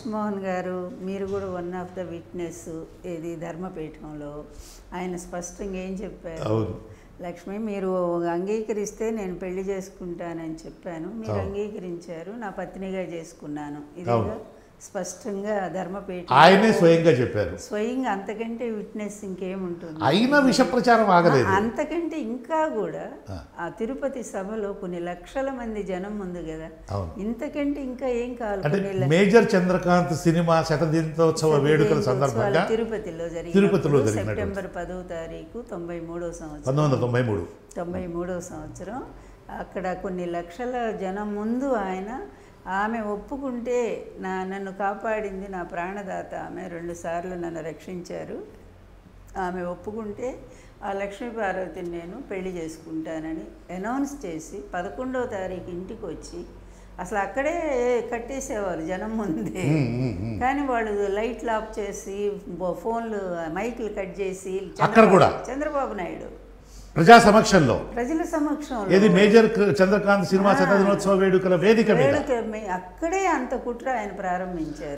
కృష్ణమోహన్ గారు మీరు కూడా వన్ ఆఫ్ ద విట్నెస్ ఇది ధర్మపీఠంలో ఆయన స్పష్టంగా ఏం చెప్పారు అవును లక్ష్మి మీరు అంగీకరిస్తే నేను పెళ్లి చేసుకుంటానని చెప్పాను మీరు అవును. అంగీకరించారు నా పత్నిగా చేసుకున్నాను అవును. ఇదిగా స్పష్టంగా ధర్మపీఠం ఆయనే స్వయంగా చెప్పారు స్వయంగా అంతకంటే విట్నెస్ ఇంకేముంటుంది అయినా విష ప్రచారం ఆగలేదు అంతకంటే ఇంకా కూడా ఆ. ఆ తిరుపతి సభలో కొన్ని లక్షల మంది జనం ఉంది కదా అవును. ఇంతకంటే ఇంకా ఏం కావాలి అంటే కొన్ని లక్ష- మేజర్ చంద్రకాంత్ సినిమా శతదినోత్సవ వేడుకల ఉత్సవాలు సందర్భంగా తిరుపతిలో జరిగినప్పుడు తిరుపతిలో జరిగినటువంటి. సెప్టెంబర్ పదవ తారీఖు తొంభై మూడో సంవత్సరం పంతొమ్మిది వందల తొంభై మూడు తొంభై మూడవ సంవత్సరం అక్కడ కొన్ని లక్షల జనం ముందు ఆయన ఆమె ఒప్పుకుంటే నా నన్ను కాపాడింది నా ప్రాణదాత ఆమె రెండుసార్లు నన్ను రక్షించారు ఆమె ఒప్పుకుంటే ఆ లక్ష్మీ పార్వతిని నేను పెళ్లి చేసుకుంటానని అనౌన్స్ చేసి పదకొండవ తారీఖు ఇంటికి వచ్చి అసలు అక్కడే కట్టేసేవారు జనం ముందే ఉమ్, ఉమ్, ఉమ్. కానీ వాళ్ళు లైట్లు ఆఫ్ చేసి బో- ఫోన్లు మైకులు కట్ చేసి అక్కడ కూడా? చంద్రబాబు నాయుడు ప్రజా సమక్షంలో ప్రజల సమక్షంలో ఏది మేజర్ క- చంద్రకాంత్ సినిమా శతదినోత్సవ వేడుకల వేదిక మీద వేడుక మీ- అక్కడే అంత కుట్ర ఆయన ప్రారంభించారు